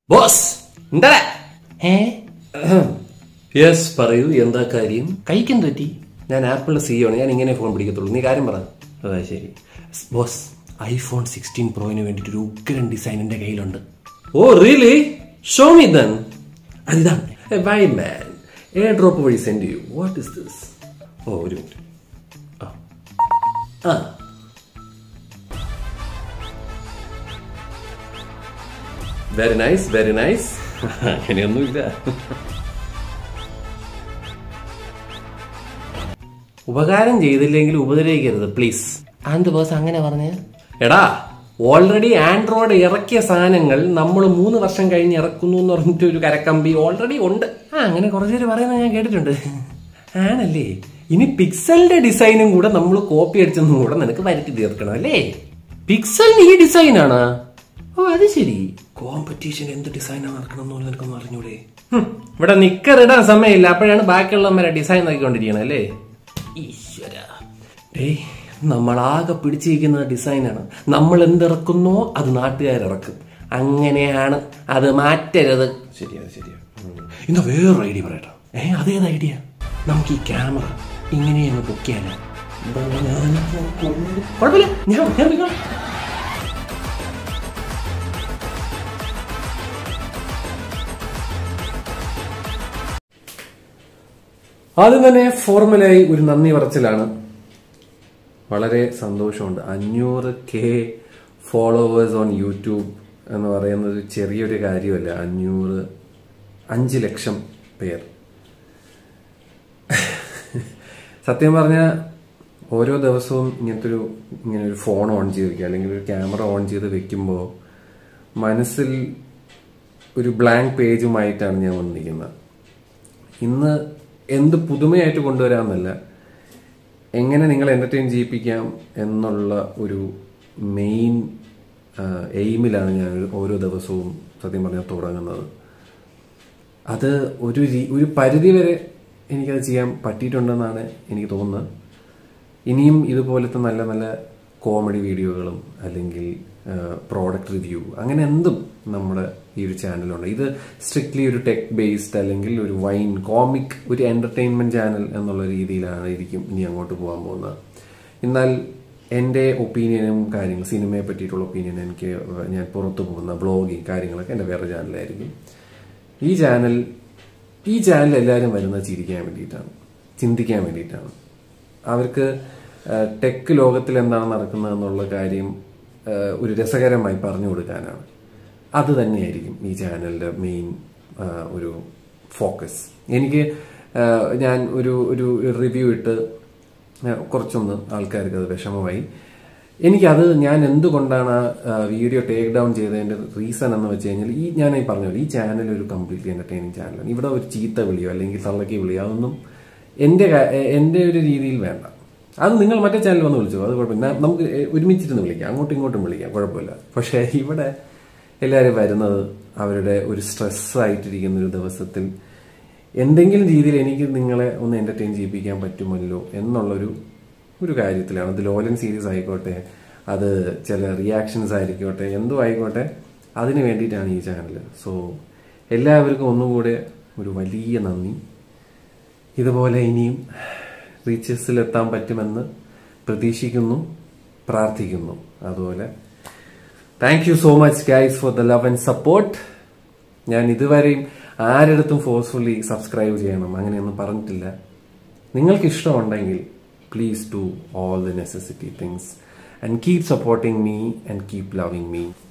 Boss എന്താ ഏ yes പറയൂ എന്താ കാര്യം കഴിക്കാൻ പറ്റി ഞാൻ ആപ്പിളിന്റെ സിഇഒ ആണ് ഞാൻ ഇങ്ങനെ ഫോൺ പിടിക്കത്തുള്ളൂ നീ കാര്യം പറ അതാ ശരി ബോസ് ഐഫോൺ സിക്സ്റ്റീൻ പ്രോയിന് വേണ്ടിയിട്ട് ഒരു ഉഗ്രൻ ഡിസൈൻ എന്റെ കയ്യിലുണ്ട് oh really show me then അതിതാണ് ബൈ മാൻ എയർ ഡ്രോപ്പ് വഴി സെൻഡ് ചെയ്യൂ വാട്ട് ഇസ് ദിസ് ഓ ഒരു മിനിറ്റ് ആ ആ വെരി നൈസ് വെരി നൈസ് അങ്ങനെയൊന്നുമില്ല ഉപകാരം ചെയ്തില്ലെങ്കിൽ ഉപദ്രവിക്കരുത് പ്ലീസ് ആന്ത് ബോസ് അങ്ങനെ പറഞ്ഞ എടാ ഓൾറെഡി ആൻഡ്രോയിഡ് ഇറക്കിയ സാധനങ്ങൾ നമ്മൾ മൂന്ന് വർഷം കഴിഞ്ഞ് ഇറക്കുന്നു എന്ന് പറഞ്ഞിട്ട് ഒരു കരക്കമ്പി ഓൾറെഡി ഉണ്ട് ആ അങ്ങനെ കുറച്ചു പേര് പറയുന്നത് ഞാൻ കേട്ടിട്ടുണ്ട് ആണല്ലേ ഇനി പിക്സലിന്റെ ഡിസൈനും കൂടെ നമ്മൾ കോപ്പി അടിച്ചെന്നും കൂടെ നിനക്ക് വരുത്തി തീർക്കണം അല്ലേ പിക്സലിന് ഈ ഡിസൈനാണ് ഓ അത് ശരി കോമ്പറ്റീഷൻ എന്ത് ഡിസൈനാണ് നടക്കണം എന്നുള്ളത് നിനക്കൊന്നും അറിഞ്ഞൂടെ ഹും, ഇവിടെ നിക്കർ ഇടാൻ സമയമില്ല അപ്പോഴാണ് ബാക്കിയുള്ളവന്മാരെ ഡിസൈൻ നോക്കിക്കൊണ്ടിരിക്കണം അല്ലേ ഈശ്വര ഡേയ് നമ്മളാകെ പിടിച്ചിരിക്കുന്ന ഡിസൈനാണ് നമ്മൾ എന്തിറക്കുന്നോ അത് നാട്ടുകാരിറക്കും അങ്ങനെയാണ് അത് മാറ്റരുത് ശരിയാ ശരിയാ ഇന്ന് വേറൊരു ഐഡിയ പറയട്ടോ ഏ അതേത് ഐഡിയ നമുക്ക് ഈ ക്യാമറ ഇങ്ങനെ അങ്ങ് പൊക്കിയാലോ കുഴപ്പമില്ല ഞാൻ ഞാൻ പോയിക്കോളാം. ആദ്യം തന്നെ ഫോർമലായി ഒരു നന്ദി പറച്ചിലാണ് വളരെ സന്തോഷമുണ്ട് അഞ്ഞൂറ് കെ ഫോളോവേഴ്സ് ഓൺ യൂട്യൂബ് എന്ന് പറയുന്നത് ഒരു ചെറിയൊരു കാര്യമല്ല അഞ്ഞൂറ് അഞ്ച് ലക്ഷം പേർ സത്യം പറഞ്ഞാൽ ഓരോ ദിവസവും ഇങ്ങനത്തെ ഒരു ഇങ്ങനെ ഒരു ഫോൺ ഓൺ ചെയ്ത് വെക്കുക അല്ലെങ്കിൽ ഒരു ക്യാമറ ഓൺ ചെയ്ത് വെക്കുമ്പോൾ മനസ്സിൽ ഒരു ബ്ലാങ്ക് പേജുമായിട്ടാണ് ഞാൻ വന്നിരിക്കുന്നത് ഇന്ന് എന്ത് പുതുമയായിട്ട് കൊണ്ടുവരാമെന്നല്ല എങ്ങനെ നിങ്ങളെ എന്റർടൈൻ ചെയ്യിപ്പിക്കാം എന്നുള്ള ഒരു മെയിൻ എയിമിലാണ് ഞാൻ ഓരോ ദിവസവും സത്യം പറഞ്ഞാൽ തുടങ്ങുന്നത് അത് ഒരു രീ- ഒരു പരിധി വരെ എനിക്കത് ചെയ്യാൻ പറ്റിയിട്ടുണ്ടെന്നാണ് എനിക്ക് തോന്നുന്നത് ഇനിയും ഇതുപോലത്തെ നല്ല നല്ല കോമഡി വീഡിയോകളും അല്ലെങ്കിൽ പ്രോഡക്റ്റ് റിവ്യൂ അങ്ങനെ എന്തും നമ്മുടെ ഈ ഒരു ചാനലുണ്ട് ഇത് സ്ട്രിക്ട്ലി ഒരു ടെക് ബേസ്ഡ് അല്ലെങ്കിൽ ഒരു വൈൻ കോമിക് ഒരു എന്റർടൈൻമെന്റ് ചാനൽ എന്നുള്ള രീതിയിലാണ് ഇരിക്കും ഇനി അങ്ങോട്ട് പോകാൻ പോകുന്നത് എന്നാൽ എൻ്റെ ഒപ്പീനിയനും കാര്യങ്ങൾ സിനിമയെ പറ്റിയിട്ടുള്ള ഒപ്പീനിയൻ എനിക്ക് ഞാൻ പുറത്തു പോകുന്ന ബ്ലോഗിങ് കാര്യങ്ങളൊക്കെ എൻ്റെ വേറെ ചാനലായിരിക്കും ഈ ചാനൽ ഈ ചാനൽ എല്ലാവരും വരുന്നത് ചിരിക്കാൻ വേണ്ടിയിട്ടാണ് ചിന്തിക്കാൻ വേണ്ടിയിട്ടാണ് അവർക്ക് ടെക് ലോകത്തിൽ എന്താണ് നടക്കുന്നത് എന്നുള്ള കാര്യം ആ, ഒരു രസകരമായി പറഞ്ഞു കൊടുക്കാനാണ് അത് തന്നെയായിരിക്കും ഈ ചാനലിന്റെ മെയിൻ ഒരു ഫോക്കസ് എനിക്ക് ആ, ഞാൻ ഒരു ഒരു റിവ്യൂ ഇട്ട് ആ, കുറച്ചൊന്ന് ആൾക്കാർക്ക് അത് വിഷമമായി എനിക്കത് ഞാൻ എന്തുകൊണ്ടാണ് ആ വീഡിയോ ടേക്ക് ഡൗൺ ചെയ്തതിന്റെ റീസൺ എന്ന് വെച്ച് കഴിഞ്ഞാൽ ഈ ഞാൻ ഈ പറഞ്ഞ പോലെ ഈ ചാനൽ ഒരു കംപ്ലീറ്റ്ലി എന്റർടൈനിങ് ചാനലാണ് ഇവിടെ ഒരു ചീത്ത വിളിയോ അല്ലെങ്കിൽ തള്ളക്കി വിളിയോ അതൊന്നും എന്റെ കാ- എ- എന്റെ ഒരു രീതിയിൽ വേണ്ട അത് നിങ്ങൾ മറ്റേ ചാനൽ വന്ന് വിളിച്ചോ അത് കുഴപ്പമില്ല ന- നമുക്ക് ഒരുമിച്ചിരുന്ന് വിളിക്കാം അങ്ങോട്ടും ഇങ്ങോട്ടും വിളിക്കാം കുഴപ്പമില്ല പക്ഷേ ഇവിടെ എല്ലാവരും വരുന്നത് അവരുടെ ഒരു സ്ട്രെസ് ആയിട്ടിരിക്കുന്ന ഒരു ദിവസത്തിൽ എന്തെങ്കിലും രീതിയിൽ എനിക്ക് നിങ്ങളെ ഒന്ന് എന്റർടൈൻ ചെയ്യിപ്പിക്കാൻ പറ്റുമല്ലോ എന്നുള്ളൊരു ഒരു കാര്യത്തിലാണ് അത് ലോലൻ സീരീസ് ആയിക്കോട്ടെ അത് ചില റിയാക്ഷൻസ് ആയിരിക്കോട്ടെ എന്തോ ആയിക്കോട്ടെ അതിന് വേണ്ടിയിട്ടാണ് ഈ ചാനൽ സോ എല്ലാവർക്കും ഒന്നുകൂടെ ഒരു വലിയ നന്ദി ഇതുപോലെ ഇനിയും റീച്ചസിൽ എത്താൻ പറ്റുമെന്ന് പ്രതീക്ഷിക്കുന്നു പ്രാർത്ഥിക്കുന്നു അതുപോലെ thank you so much guys for the love and support ഞാൻ ഇതുവരെയും ആരിടത്തും ഫോഴ്സ്ഫുള്ളി സബ്സ്ക്രൈബ് ചെയ്യണം അങ്ങനെയൊന്നും പറഞ്ഞിട്ടില്ല നിങ്ങൾക്ക് ഇഷ്ടമുണ്ടെങ്കിൽ please do all the necessity things and keep supporting me and keep loving me